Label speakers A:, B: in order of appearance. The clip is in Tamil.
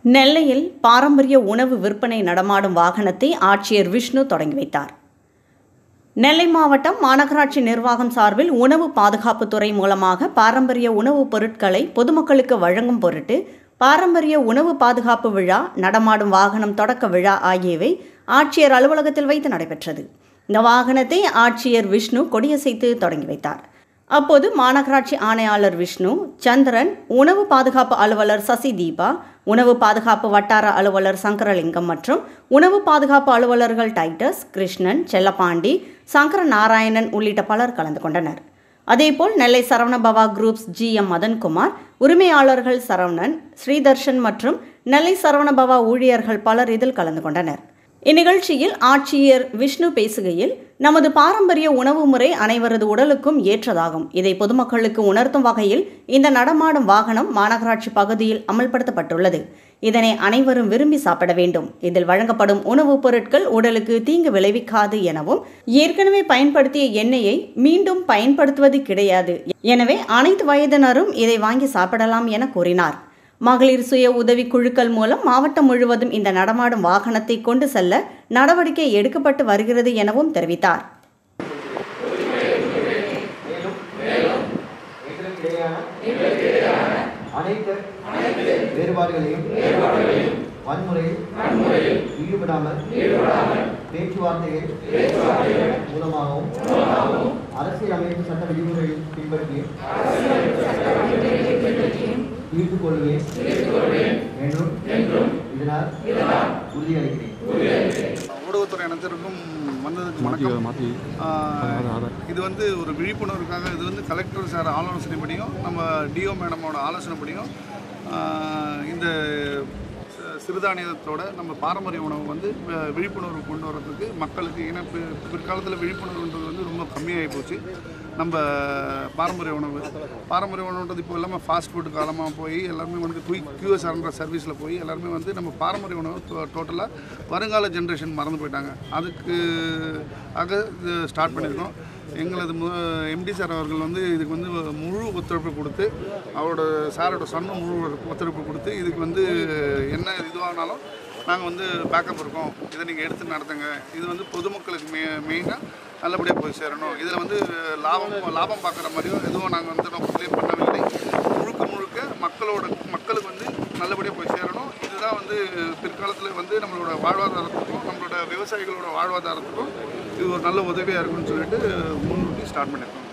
A: நெல்லையில் பாரம்பரிய உணவு விற்பனை நடமாடும் வாகனத்தை ஆட்சியர் விஷ்ணு தொடங்கி வைத்தார் நெல்லை மாவட்டம் மாநகராட்சி நிர்வாகம் சார்பில் உணவு பாதுகாப்புத்துறை மூலமாக பாரம்பரிய உணவுப் பொருட்களை பொதுமக்களுக்கு வழங்கும் பொருட்டு பாரம்பரிய உணவு பாதுகாப்பு விழா நடமாடும் வாகனம் தொடக்க விழா ஆகியவை ஆட்சியர் அலுவலகத்தில் வைத்து நடைபெற்றது இந்த வாகனத்தை ஆட்சியர் விஷ்ணு கொடியசைத்து தொடங்கி வைத்தார் அப்போது மாநகராட்சி ஆணையாளர் விஷ்ணு சந்திரன் உணவு பாதுகாப்பு அலுவலர் சசி தீபா உணவு பாதுகாப்பு வட்டார அலுவலர் சங்கரலிங்கம் மற்றும் உணவு பாதுகாப்பு அலுவலர்கள் டைட்டஸ் கிருஷ்ணன் செல்லப்பாண்டி சங்கர நாராயணன் உள்ளிட்ட பலர் கலந்து கொண்டனர் அதேபோல் Nellai Saravanabhava groups G M Madhankumar உரிமையாளர்கள் சரவணன் ஸ்ரீதர்ஷன் மற்றும் நெல்லை சரவணபவா ஊழியர்கள் பலர் இதில் கலந்து கொண்டனர் இந்நிகழ்ச்சியில் ஆட்சியர் விஷ்ணு பேசுகையில் நமது பாரம்பரிய உணவு முறை அனைவரது உடலுக்கும் ஏற்றதாகும் இதை பொதுமக்களுக்கு உணர்த்தும் வகையில் இந்த நடமாடும் வாகனம் மாநகராட்சி பகுதியில் அமல்படுத்தப்பட்டுள்ளது இதனை அனைவரும் விரும்பி சாப்பிட வேண்டும் இதில் வழங்கப்படும் உணவுப் பொருட்கள் உடலுக்கு தீங்கு விளைவிக்காது எனவும் ஏற்கனவே பயன்படுத்திய எண்ணெயை மீண்டும் பயன்படுத்துவது கிடையாது எனவே அனைத்து வயதினரும் இதை வாங்கி சாப்பிடலாம் என கூறினார் மகளிர் சுய உதவி குழுக்கள் மூலம் மாவட்டம் முழுவதும் இந்த நடமாடும் வாகனத்தை கொண்டு செல்ல நடவடிக்கை எடுக்கப்பட்டு வருகிறது எனவும் தெரிவித்தார்
B: எங்களுக்கிடையான அனைத்து வேறுபாடுகளையும் வன்முறையில் ஈடுபடாமல் பேச்சுவார்த்தைகள் மூலமாகவும் அரசியல் அமைப்பு சட்ட விதிமுறைகளை பின்பற்றி தீர்த்துக் கொள்வேன் என்றும் இதனால் உறுதியளிக்கிறேன்
C: ஊடகத்துறை அனைத்திற்கும் வந்ததுக்கு வணக்கம் ஆஹ், இது வந்து ஒரு விழிப்புணர்வுக்காக இது வந்து கலெக்டர் சார் ஆலோசனைப்படியும் நம்ம டிஓ மேடமோட ஆலோசனைப்படியும் ஆஹ், இந்த சி- சிறுதானியத்தோட நம்ம பாரம்பரிய உணவு வந்து வி- விழிப்புணர்வு கொண்டு வரதுக்கு மக்களுக்கு ஏன்னா பி- பிற்காலத்தில் விழிப்புணர்வுன்றது வந்து ரொம்ப கம்மியாகி போச்சு நம்ம பாரம்பரிய உணவு பாரம்பரிய உணவுன்றது இப்போ எல்லாமே ஃபாஸ்ட் ஃபுட் காலமாக போய் எல்லாருமே வந்து குயிக் கியூஎஸ்ஆர்ன்ற சர்வீஸில் போய் எல்லாருமே வந்து நம்ம பாரம்பரிய உணவு டோட்டலாக வருங்கால ஜென்ரேஷன் மறந்து போயிட்டாங்க அதுக்கு ஆக இது ஸ்டார்ட் பண்ணியிருக்கோம் எங்களது எம்டி சார் அவர்கள் வந்து இதுக்கு வந்து முழு ஒத்துழைப்பு கொடுத்து அவரோட சாரோட சன்னும் முழு ஒத்துழைப்பு கொடுத்து இதுக்கு வந்து என்ன இதுவானாலும் நாங்கள் வந்து பேக்கப் இருக்கோம் இதை நீங்கள் எடுத்து நடத்துங்க இது வந்து பொதுமக்களுக்கு மெ மெயினாக நல்லபடியாக போய் சேரணும் இதில் வந்து லாபம் லாபம் பார்க்குற மாதிரியும் எதுவும் நாங்கள் வந்து நோக்கத்திலே பண்ணவில்லை முழுக்க முழுக்க மக்களோட மக்களுக்கு வந்து நல்லபடியாக போய் சேரணும் இதுதான் வந்து பிற்காலத்தில் வந்து நம்மளோட வாழ்வாதாரத்துக்கும் நம்மளோட விவசாயிகளோட வாழ்வாதாரத்துக்கும் இது ஒரு நல்ல உதவியாக இருக்கும்னு சொல்லிட்டு முன்கூட்டி ஸ்டார்ட் பண்ணியிருக்கோம்